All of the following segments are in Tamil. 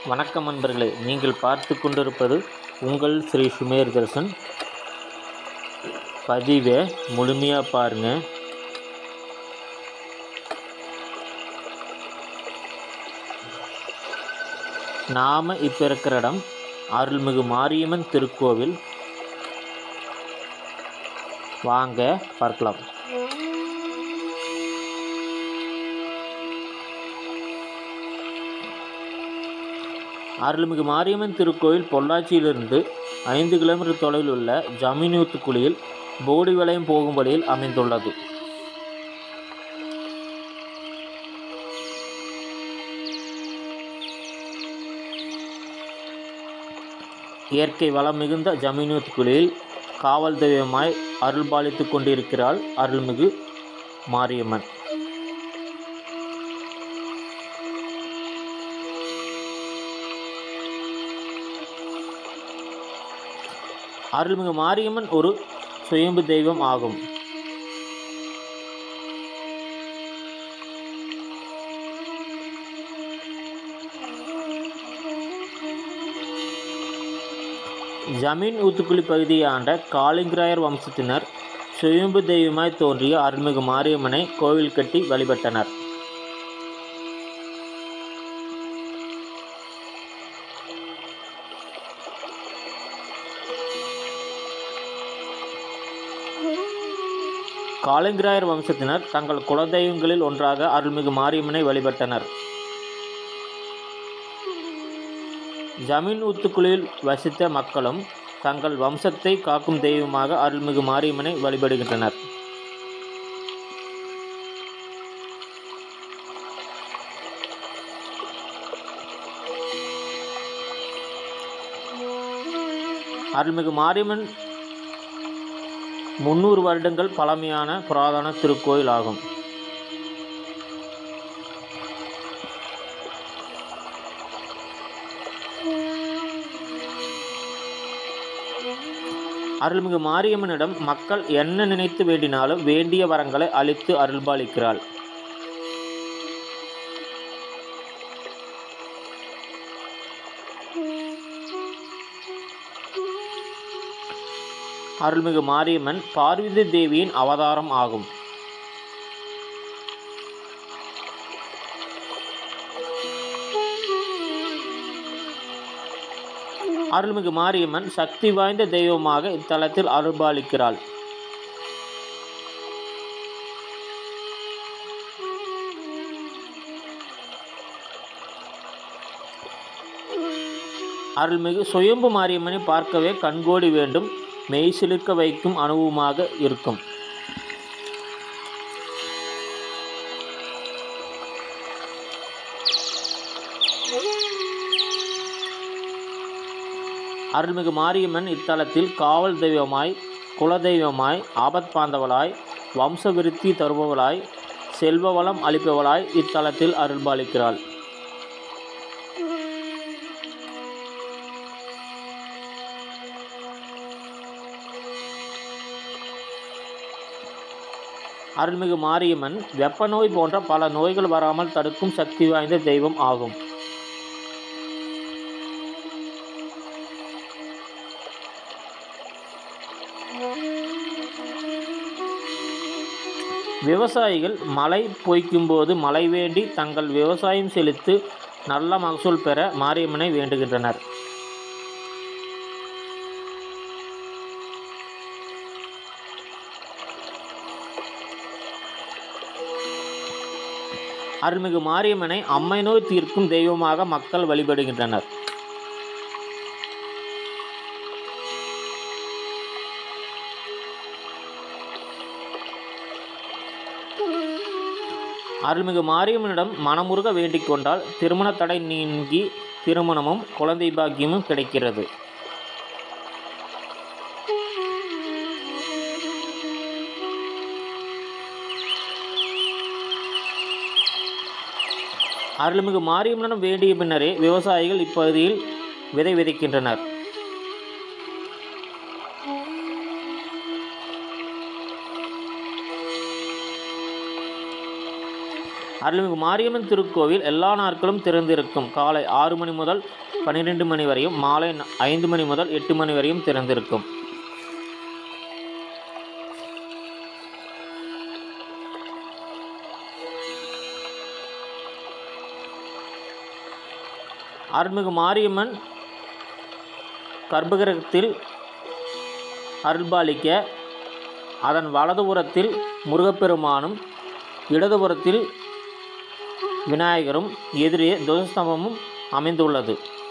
வணக்கம் நண்பர்களே நீங்கள் பார்த்து கொண்டிருப்பது உங்கள் ஸ்ரீ சுமேர் தர்சன் பதிவை முழுமையாக பாருங்கள் நாம் இப்போ இருக்கிற இடம் அருள்மிகு மாரியம்மன் திருக்கோவில் வாங்க பார்க்கலாம் அருள்மிகு மாரியம்மன் திருக்கோயில் பொள்ளாச்சியிலிருந்து ஐந்து கிலோமீட்டர் தொலைவில் உள்ள ஜமீனூத்து குழியில் போடி வளையம் போகும் வழியில் அமைந்துள்ளது இயற்கை வளம் மிகுந்த ஜமீனூத் குழியில் காவல் தெய்வமாய் அருள்பாலித்து கொண்டிருக்கிறாள் அருள்மிகு மாரியம்மன் அருள்மிகு மாரியம்மன் ஒரு சுயம்பு தெய்வம் ஆகும் ஜமீன் ஊத்துக்குழி பகுதியை ஆண்ட காளிங்கராயர் வம்சத்தினர் சுயம்பு தெய்வமாய் தோன்றிய அருள்மிகு மாரியம்மனை கோவில் கட்டி வழிபட்டனர் காளிங்கராயர் வம்சத்தினர் தங்கள் குலதெய்வங்களில் ஒன்றாக அருள்மிகு மாரியம்மனை வழிபட்டனர் ஜமீன் ஊத்துக்குழியில் வசித்த மக்களும் தங்கள் வம்சத்தை காக்கும் தெய்வமாக அருள்மிகு மாரியம்மனை வழிபடுகின்றனர் அருள்மிகு மாரியம்மன் முன்னூறு வருடங்கள் பழமையான புராதன திருக்கோயில் ஆகும் அருள்மிகு மாரியம்மனிடம் மக்கள் என்ன நினைத்து வேண்டினாலும் வேண்டிய வரங்களை அளித்து அருள்பாலிக்கிறாள் அருள்மிகு மாரியம்மன் பார்வதி தேவியின் அவதாரம் ஆகும் அருள்மிகு மாரியம்மன் சக்தி வாய்ந்த தெய்வமாக இத்தலத்தில் அருள்பாலிக்கிறாள் அருள்மிகு சுயம்பு மாரியம்மனை பார்க்கவே கண்கோடி வேண்டும் மெய் சிலிர்க்க வைக்கும் அனுபவமாக இருக்கும் அருள்மிகு மாரியம்மன் இத்தலத்தில் காவல் தெய்வமாய் குலதெய்வமாய் ஆபத் பாந்தவளாய் வம்ச விருத்தி தருபவளாய் செல்வ வளம் அளிப்பவளாய் இத்தலத்தில் அருள்பாலிக்கிறாள் அருள்மிகு மாரியம்மன் வெப்ப நோய் போன்ற பல நோய்கள் வராமல் தடுக்கும் சக்தி வாய்ந்த தெய்வம் ஆகும் விவசாயிகள் மழை பொய்க்கும்போது மழை வேண்டி தங்கள் விவசாயம் செலுத்து நல்ல மகசூல் பெற மாரியம்மனை வேண்டுகின்றனர் அருள்மிகு மாரியம்மனை அம்மை நோய் தீர்க்கும் தெய்வமாக மக்கள் வழிபடுகின்றனர் அருள்மிகு மாரியம்மனிடம் மனமுருக வேண்டிக் கொண்டால் திருமண தடை நீங்கி திருமணமும் குழந்தை பாக்கியமும் கிடைக்கிறது அருள்மிகு மாரியம்மனிடம் வேண்டிய பின்னரே விவசாயிகள் இப்பகுதியில் விதை விதைக்கின்றனர் அருள்மிகு மாரியம்மன் திருக்கோவில் எல்லா நாட்களும் திறந்திருக்கும் காலை ஆறு மணி முதல் பன்னிரெண்டு மணி வரையும் மாலை ந- ஐந்து மணி முதல் எட்டு மணி வரையும் திறந்திருக்கும் அருள்மிகு மாரியம்மன் கர்ப்பகிரகத்தில் அருள்பாலிக்க அதன் வலதுபுறத்தில் முருகப்பெருமானும் இடதுபுறத்தில் விநாயகரும் எதிரே துவஜஸ்தம்பமும் அமைந்துள்ளது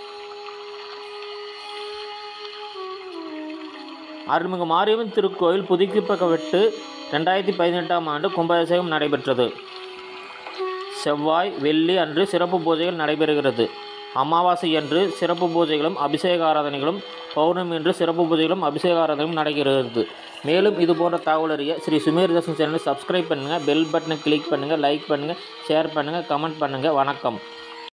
அருள்மிகு மாரியம்மன் திருக்கோயில் புதுப்பிக்கப்பட்டு ரெண்டாயிரத்தி பதினெட்டாம் ஆண்டு கும்பாபிஷேகம் நடைபெற்றது செவ்வாய் வெள்ளி அன்று சிறப்பு பூஜைகள் நடைபெறுகிறது அமாவாசை அன்று சிறப்பு பூஜைகளும் அபிஷேக ஆராதனைகளும் பௌர்ணமி அன்று சிறப்பு பூஜைகளும் அபிஷேக ஆராதனையும் நடைபெறுகிறது மேலும் இது போன்ற தகவல் அறிய ஸ்ரீ சுமேர் தர்ஷன் சேனலை சப்ஸ்கிரைப் பண்ணுங்கள் பெல் பட்டனை கிளிக் பண்ணுங்கள் லைக் பண்ணுங்கள் ஷேர் பண்ணுங்கள் கமெண்ட் பண்ணுங்கள் வணக்கம்